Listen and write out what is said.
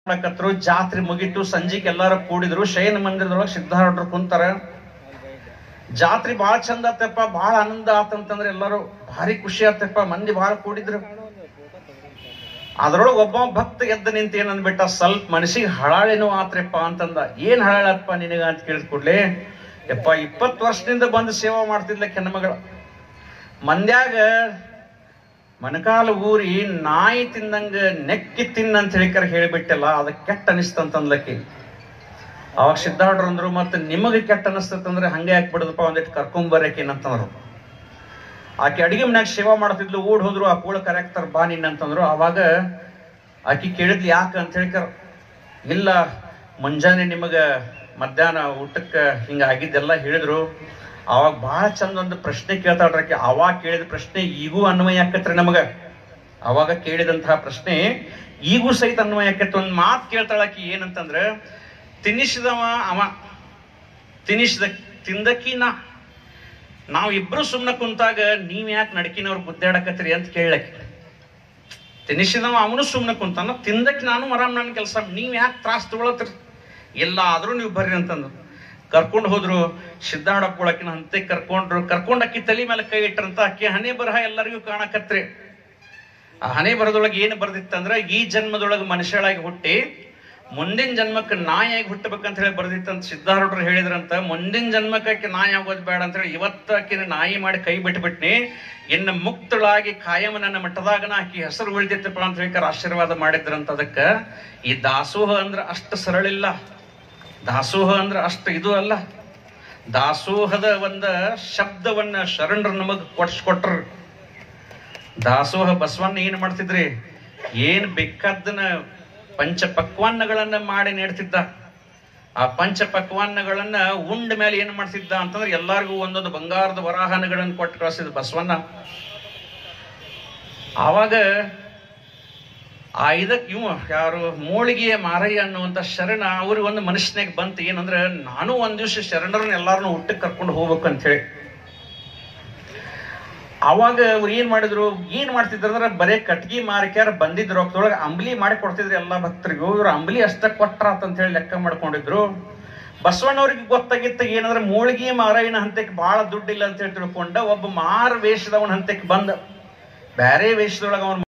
ಮಾಡಕತ್ರು ಜಾತ್ರೆ ಮುಗೀತು ಸಂಜೆಗೆ ಎಲ್ಲಾರು ಕೂಡಿದ್ರು ಶಯನ ಮಂದಿರದೊಳಗೆ ಸಿದ್ಧಾರೂಢರು ಕುಂತಾರ ಜಾತ್ರೆ ಬಾಳ ಚಂದ ಆತಪ್ಪ ಬಾಳ ಆನಂದ ಆತಂತಂದ್ರೆ ಎಲ್ಲಾರು ಭಾರಿ ಖುಷಿ ಆತಪ್ಪ ಮಂದಿ ಬಾಳ ಕೂಡಿದ್ರು ಅದ್ರೊಳಗೆ ಒಬ್ಬ ಭಕ್ತ ಎದ್ದು ನಿಂತ ಏನಂದ್ಬಿಟ್ಟ ಸ್ವಲ್ಪ ಮನಸ್ಸಿಗೆ ಹಳಾಳೇನೋ ಆತ್ರಿಪ್ಪ ಅಂತಂದ ಏನ್ ಹಳಾಳಪ್ಪ ನಿನಗ ಅಂತ ಕೇಳಿದ ಕೂಡ್ಲೆ ಯಪ್ಪ ಇಪ್ಪತ್ತು ವರ್ಷದಿಂದ ಬಂದು ಸೇವಾ ಮಾಡ್ತಿದ್ಲ ಹೆಣ್ಮಗಳ ಮಂದ್ಯಾಗ ಮನಕಾಲ ಊರಿ ನಾಯಿ ತಿಂದಂಗ ನೆಕ್ಕಿ ತಿನ್ನ ಅಂತ ಹೇಳಿಕರ ಹೇಳಿಬಿಟ್ಟಲ್ಲ ಅದ ಕೆಟ್ಟ ಅನಿಸ್ತಂತಂದ್ಲಕ್ಕಿ ಅವಾಗ ಸಿದ್ಧಾರ್ಡ್ರು ಅಂದ್ರು ಮತ್ತೆ ನಿಮಗೆ ಕೆಟ್ಟ ಅನಿಸ್ತಂದ್ರೆ ಹಂಗೆ ಹಾಕ್ಬಿಡದಪ್ಪ ಒಂದಿಟ್ಟು ಕರ್ಕೊಂಬರ್ಯಾಕಿನಂತಂದ್ರು ಆಕೆ ಅಡಿಗೆ ಮನ್ಯಾಗ ಸೇವಾ ಮಾಡ್ತಿದ್ಲು ಓಡ್ ಹೋದ್ರು ಆ ಕೂಳ ಕರೆಕ್ಟರ್ ಬಾ ನಿನ್ನ ಅಂತಂದ್ರು ಅವಾಗ ಆಕಿ ಕೇಳಿದ್ಲು ಯಾಕ ಅಂತ ಹೇಳಿಕರ ಇಲ್ಲ ಮುಂಜಾನೆ ನಿಮಗ ಮಧ್ಯಾಹ್ನ ಊಟಕ್ಕ ಹಿಂಗ ಆಗಿದ್ದೆಲ್ಲ ಹೇಳಿದ್ರು ಅವಾಗ ಬಹಳ ಚಂದ ಒಂದು ಪ್ರಶ್ನೆ ಕೇಳ್ತಾಳ್ರಿ ಆಕೆ ಅವಾಗ ಕೇಳಿದ ಪ್ರಶ್ನೆ ಈಗೂ ಅನ್ವಯ ಆಕತ್ರಿ ನಮಗ ಅವಾಗ ಕೇಳಿದಂತಹ ಪ್ರಶ್ನೆ ಈಗೂ ಸಹಿತ ಅನ್ವಯ ಆಕೈತಿ ಒಂದ್ ಮಾತು ಕೇಳ್ತಾಳಕಿ ಏನಂತಂದ್ರ ತಿನ್ನಿಸಿದವ ಅವ ತಿನ್ನಿಸಿದ ತಿಂದಕಿ ನಾ ನಾವ್ ಇಬ್ರು ಸುಮ್ನ ಕುಂತಾಗ ನೀವ್ ಯಾಕೆ ನಡಕಿನವ್ರು ಗುದ್ದಾಡಕತ್ರಿ ಅಂತ ಕೇಳಕ್ಕೆ ತಿನ್ನಿಸಿದವ ಅವನು ಸುಮ್ನೆ ಕುಂತಾನ ತಿಂದಕ್ಕೆ ನಾನು ಆರಾಮ್ ನನ್ನ ಕೆಲಸ ನೀವ್ ಯಾಕೆ ತ್ರಾಸ್ ತಗೊಳತ್ರಿ ಎಲ್ಲ ಆದ್ರೂ ನೀವು ಬರ್ರಿ ಅಂತಂದು ಕರ್ಕೊಂಡು ಹೋದ್ರು ಸಿದ್ಧಾಡಪ್ಪಳಕಿನ ಹಂತೆ ಕರ್ಕೊಂಡ್ರು ಕರ್ಕೊಂಡ್ ಅಕ್ಕಿ ತಲೆ ಮೇಲೆ ಕೈ ಇಟ್ರಂತ ಅಕ್ಕಿ ಹಣೆ ಬರಹ ಎಲ್ಲರಿಗೂ ಕಾಣಕತ್ರಿ ಆ ಹಣೆ ಬರದೊಳಗೆ ಏನು ಬರ್ದಿತ್ತಂದ್ರ ಈ ಜನ್ಮದೊಳಗೆ ಮನುಷ್ಯಳಾಗಿ ಹುಟ್ಟಿ ಮುಂದಿನ ಜನ್ಮಕ್ಕೆ ನಾಯಿಯಾಗಿ ಹುಟ್ಟಬೇಕಂತ ಹೇಳಿ ಬರ್ದಿತ್ತಂತ ಸಿದ್ಧಾರೂಢರು ಹೇಳಿದ್ರಂತ ಮುಂದಿನ ಜನ್ಮಕ್ಕೆ ಆಕೆ ನಾಯಿ ಆಗೋದು ಬೇಡ ಅಂತ ಹೇಳಿ ಇವತ್ತು ಆಕಿನ ನಾಯಿ ಮಾಡಿ ಕೈ ಬಿಟ್ಬಿಟ್ನಿ ಇನ್ನು ಮುಕ್ತಳಾಗಿ ಕಾಯಂ ನನ್ನ ಮಟ್ಟದಾಗನ ಆಕಿ ಹೆಸರು ಉಳಿದಿತ್ತಪ್ಪ ಅಂತ ಹೇಳಿ ಆಶೀರ್ವಾದ ಮಾಡಿದ್ರಂತ ಅದಕ್ಕ ಈ ದಾಸೋಹ ಅಂದ್ರ ಅಷ್ಟು ಸರಳಿಲ್ಲ ದಾಸೋಹ ಅಂದ್ರ ಅಷ್ಟು ಇದು ಅಲ್ಲ ದಾಸೋಹದ ಒಂದ ಶಬ್ದವನ್ನ ಶರಣರು ನಮಗ್ ಕೊಡ್ಸ್ಕೊಟ್ರು ದಾಸೋಹ ಬಸವಣ್ಣ ಏನ್ ಮಾಡ್ತಿದ್ರಿ ಏನ್ ಬೇಕಾದನ್ನ ಪಂಚ ಪಕ್ವಾನ್ನಗಳನ್ನ ಮಾಡಿ ನೀಡ್ತಿದ್ದ ಆ ಪಂಚ ಪಕ್ವಾನ್ನಗಳನ್ನ ಉಂಡ ಮೇಲೆ ಏನ್ ಮಾಡ್ತಿದ್ದ ಅಂತಂದ್ರೆ ಎಲ್ಲಾರ್ಗೂ ಒಂದೊಂದು ಬಂಗಾರದ ವರಾಹನಗಳನ್ನ ಕೊಟ್ಟು ಕಳಿಸಿದ ಬಸವಣ್ಣ ಆವಾಗ ಆ ಇದಕ್ ಇವ ಯಾರು ಮೂಳಿಗೆಯ ಮಾರಯ್ಯ ಅನ್ನುವಂತ ಶರಣ ಅವ್ರಿಗೆ ಒಂದು ಮನುಷ್ಯನಾಗ ಬಂತು ಏನಂದ್ರೆ ನಾನು ಒಂದ್ ದಿವಸ ಶರಣರನ್ನ ಎಲ್ಲಾರನ್ನು ಹುಟ್ಟಕ್ಕೆ ಕರ್ಕೊಂಡು ಹೋಗ್ಬೇಕು ಅಂತ ಹೇಳಿ ಅವಾಗ ಅವ್ರು ಏನ್ ಮಾಡಿದ್ರು ಏನ್ ಮಾಡ್ತಿದ್ರು ಅಂದ್ರೆ ಬರೇ ಕಟ್ಗಿ ಮಾರಿಕ್ಯಾರ ಬಂದಿದ್ರು ರೊಕ್ಕದೊಳಗೆ ಅಂಬ್ಲಿ ಮಾಡಿ ಕೊಡ್ತಿದ್ರು ಎಲ್ಲಾ ಭಕ್ತರಿಗೂ ಇವ್ರು ಅಂಬ್ಲಿ ಅಷ್ಟ ಕೊಟ್ರಾತ್ ಅಂತ ಹೇಳಿ ಲೆಕ್ಕ ಮಾಡ್ಕೊಂಡಿದ್ರು ಬಸವಣ್ಣವ್ರಿಗೆ ಗೊತ್ತಾಗಿತ್ತ ಏನಂದ್ರೆ ಮೂಳಿಗೆ ಮಾರಯ್ಯನ ಹಂತಕ್ಕೆ ಬಹಳ ದುಡ್ಡಿಲ್ಲ ಅಂತ ಹೇಳಿ ತಿಳ್ಕೊಂಡ ಒಬ್ಬ ಮಾರ ವೇಷದವನ ಹಂತಕ್ಕೆ ಬಂದ ಬ್ಯಾರೆ ವೇಷದೊಳಗ ಅವನ್